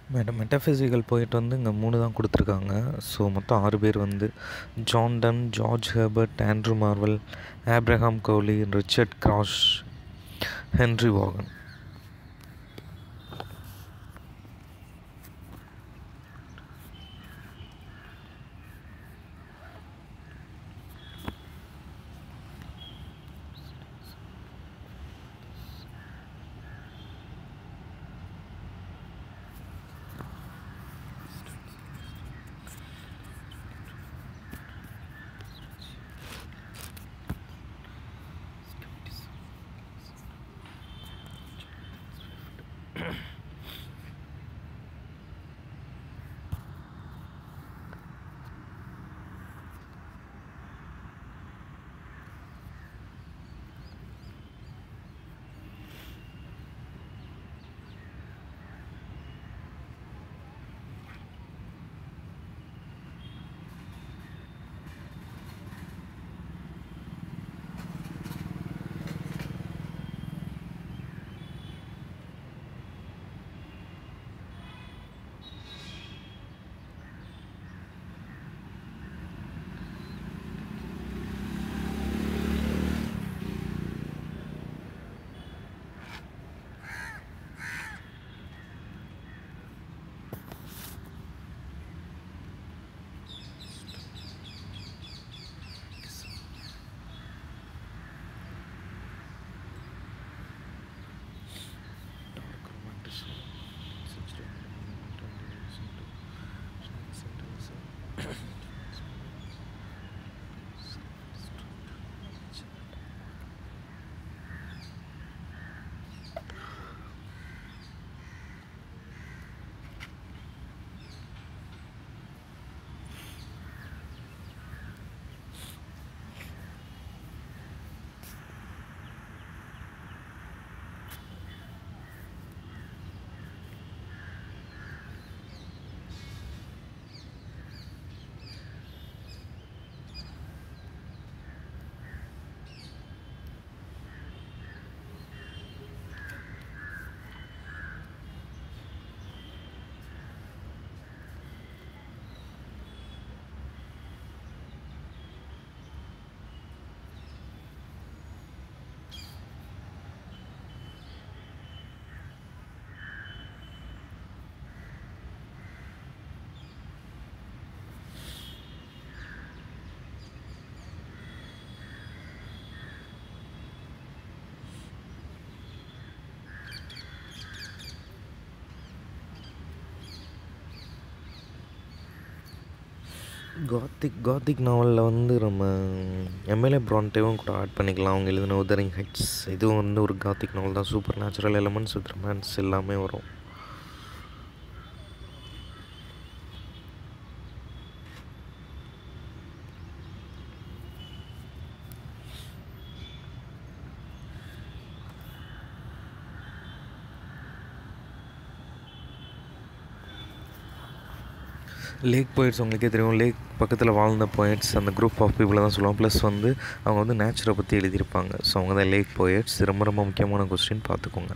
மெட்ட metaphysical போயிட்டு வந்து இங்கே மூணு தான் கொடுத்துருக்காங்க ஸோ மொத்தம் ஆறு பேர் வந்து John Donne George Herbert Andrew Marvell Abraham Cowley Richard Crashaw Henry Vaughan gothic gothic நாவலில் வந்து நம்ம எம்எல்ஏ ப்ரான்டேவும் கூட ஆட் பண்ணிக்கலாம் அவங்க எழுதின உதரிங் ஹைட்ஸ் இதுவும் வந்து ஒரு காத்திக் நாவல் தான் supernatural elements with romance எல்லாமே வரும் லேக் போயிட்ஸ் உங்களுக்கே தெரியும் லேக் பக்கத்தில் வாழ்ந்த போயிட்ஸ் அந்த குரூப் ஆஃப் பீப்புளை தான் சொல்லுவோம் ப்ளஸ் வந்து அவங்க வந்து நேச்சரை பற்றி எழுதியிருப்பாங்க ஸோ அவங்க தான் லேக் போயிட்ஸ் ரொம்ப ரொம்ப முக்கியமான கொஸ்டின் பார்த்துக்கோங்க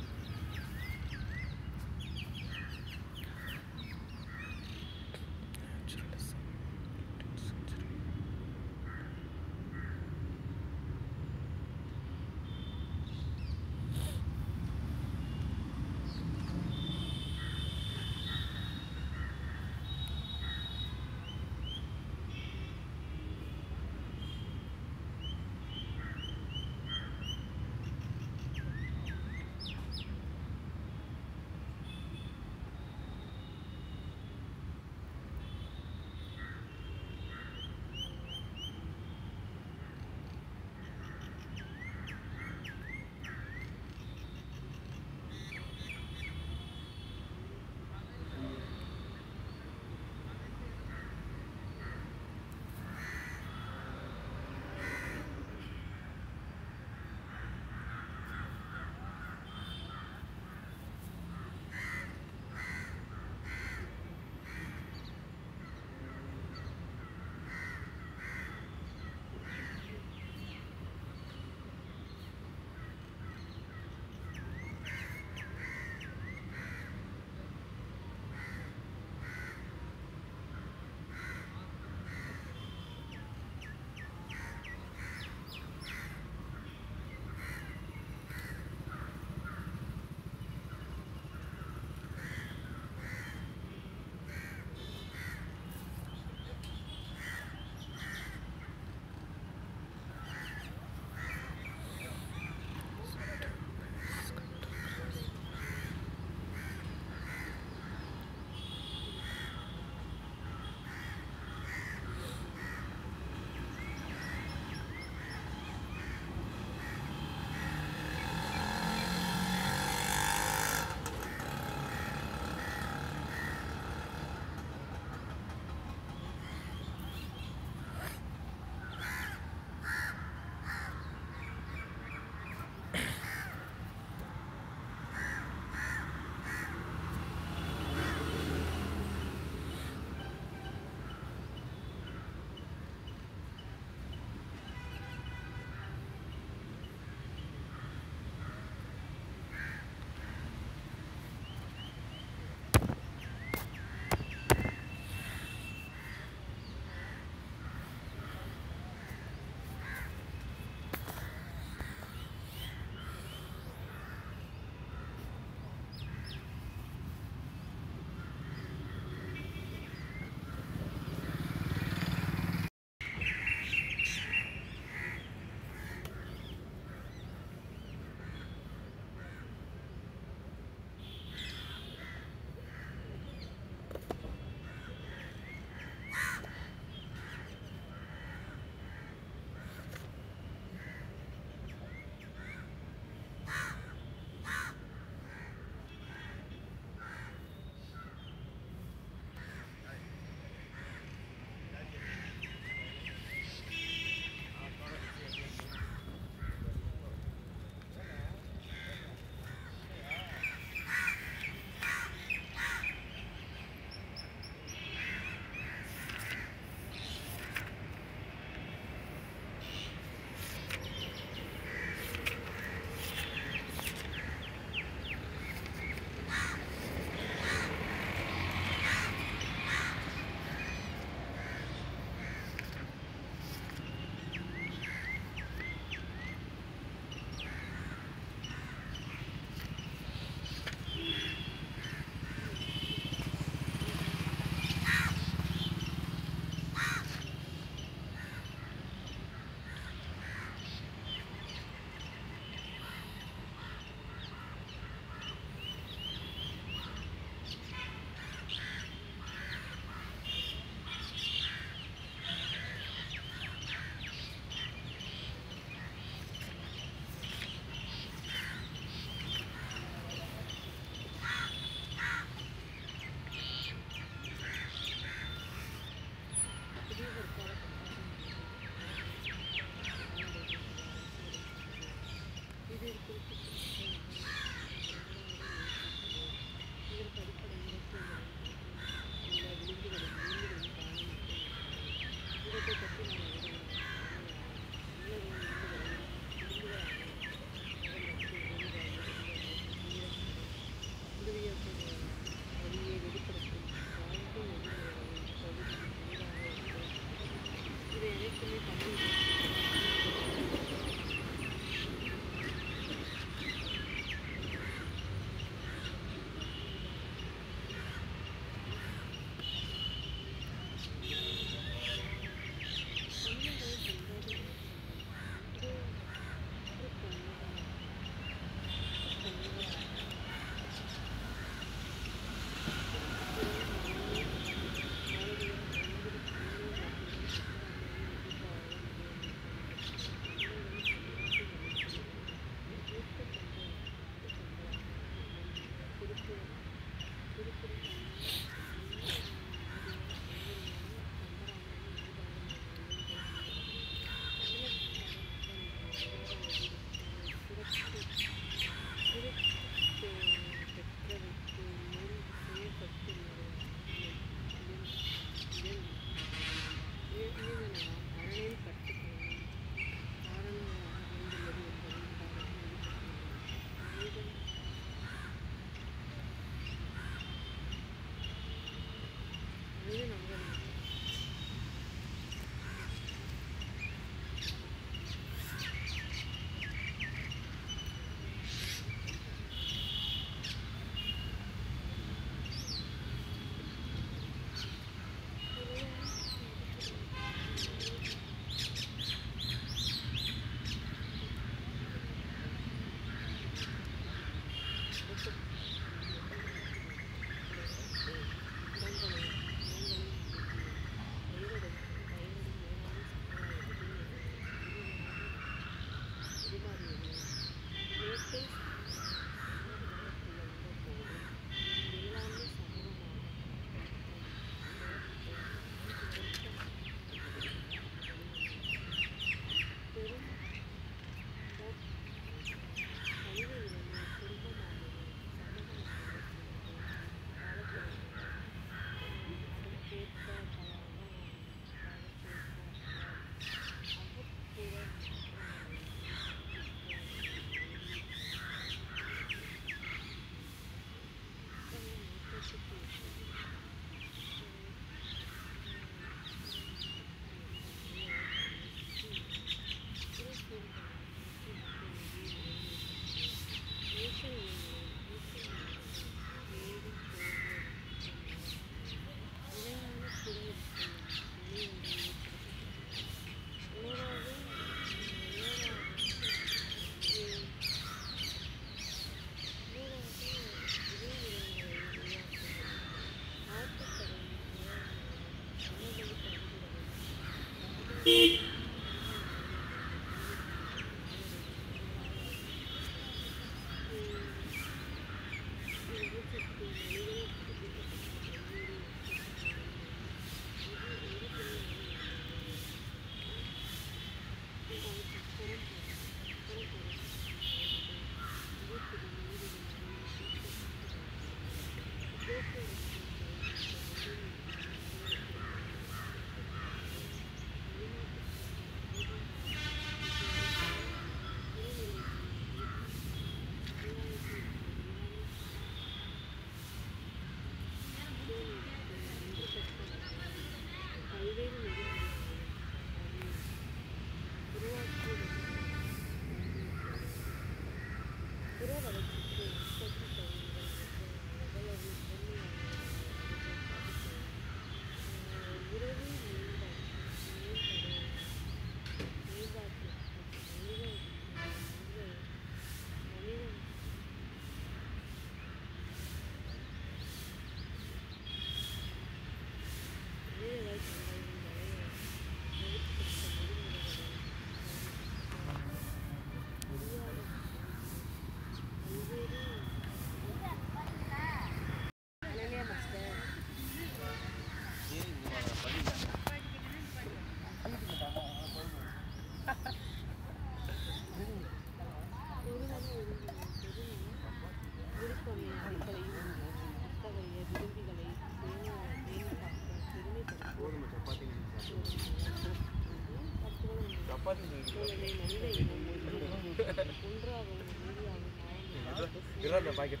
இருபது பாக்கெட்டு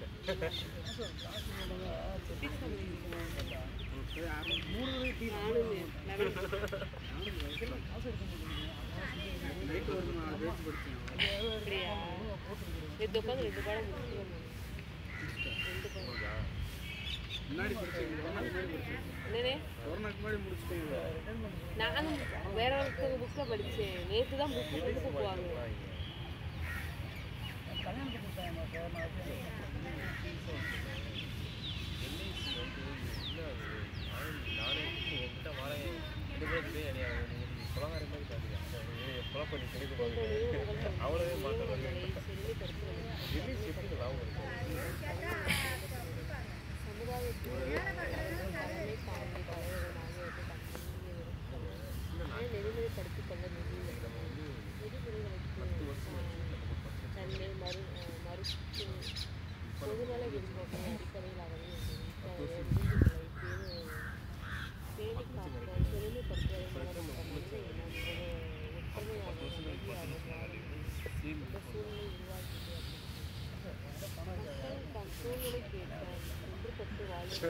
நானும் நைட்டு ஒரு நாலு பேஜ் படித்தேன் அப்படியா நேற்று உட்காந்து ரெண்டு பாடம் முடிச்சுட்டு வந்தேன் ரெண்டு பாடம் முன்னாடி படித்தேன் கொரோனாக்கு முன்னாடி படித்தேன் என்னனே கொரோனாக்கு முன்னாடி முடிச்சிட்டேன் நானும் வேற ஒருத்தவங்க புக்கில் படித்தேன் நேற்று தான் புக்கு கொண்டு போவாங்க நானே என்கிட்ட வரேன் ரெண்டு பேருக்கு என்னைய குளங்காரி மாதிரி காட்டுங்க குழப்பம் நீ கிடைக்க போகுது அவ்வளோவே மாற்றம் சொல்லி தருத்துறது இங்கிலீஷ் எப்படி லாபம் இருக்கும் சமுதாயத்தில் தலைமை தாண்டி தலைவர்கள் ஆகியவற்றை தங்கள் நெறிமுறைப்படுத்திக் கொள்ள முடியவில்லை விதிமுறைகளுக்கு தன்மை மறு அஹ் மறுத்து பொதுநல விருப்பங்களை அடிப்படையிலாகவே விதிமுறைகளை பேணி காக்க செழுமைப்படுத்துவதன் மூலம் மனித இனம் ஒரு ஒற்றுமையாக அமைதியாக வாழும் இந்த சூழ்நிலை உருவாக்கியது மக்கள் தம் சூழ்நிலைக்கு ஏற்ப ஒன்றுபட்டு வாழும்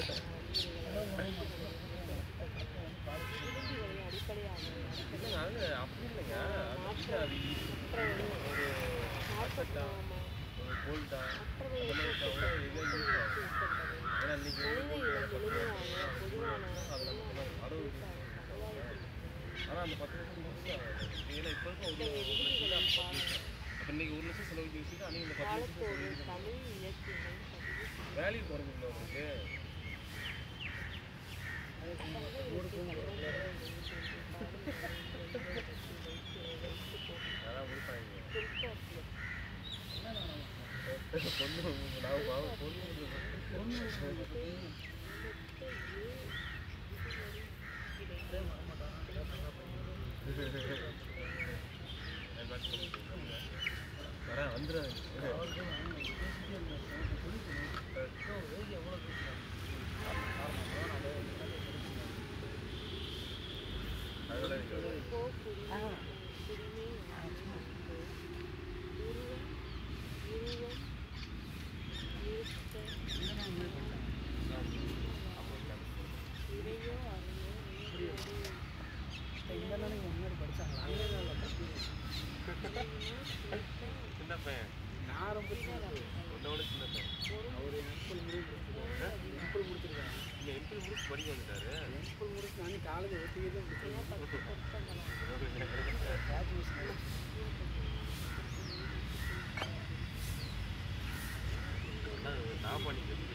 விதிகளை அடிப்படையாக நாங்க அப்படி இல்லைங்க அது அது ஒரு மாற்றப்படாமல் ஒரு கோல்டா மற்றவர்களுக்கு ஏன்னா இன்னைக்கு மனித இனம் எளிமையான பொதுவான அறுபது ஆனால் அந்த பத்து வருஷம் முடிச்சு ஏன்னா இப்போ இருக்க ஒரு விதிகளின் கால- அப்போ இன்னைக்கு ஒரு லட்சம் செலவு வச்சுட்டு அன்னைக்கு இந்த பத்து லட்சம் காலத்தோடு தமிழ் இலக்கியங்கள் பதிவு வேல்யூ குறைஞ்சிங்களா உங்களுக்கு அதான் முடிப்பாங்க பொண்ணு நான் பாவம் பொண்ணு வரேன் வந்துடுறேன் அதெல்லாம் இருக்கு. சின்ன பையன் நான் ரொம்ப சின்னது. உன்னோட சின்ன பையன் அவர் எம்பிள் முடிவு எம்பிள் முடிச்சிருக்காங்க இங்க எம்பி முடிச்சு படிக்க வந்துட்டாரு எம்பிள் முடிச்சு நான் காலேஜ் ஒட்டியே தான் முடிச்சிருக்கேன் நான் பண்ணிக்கிறேன்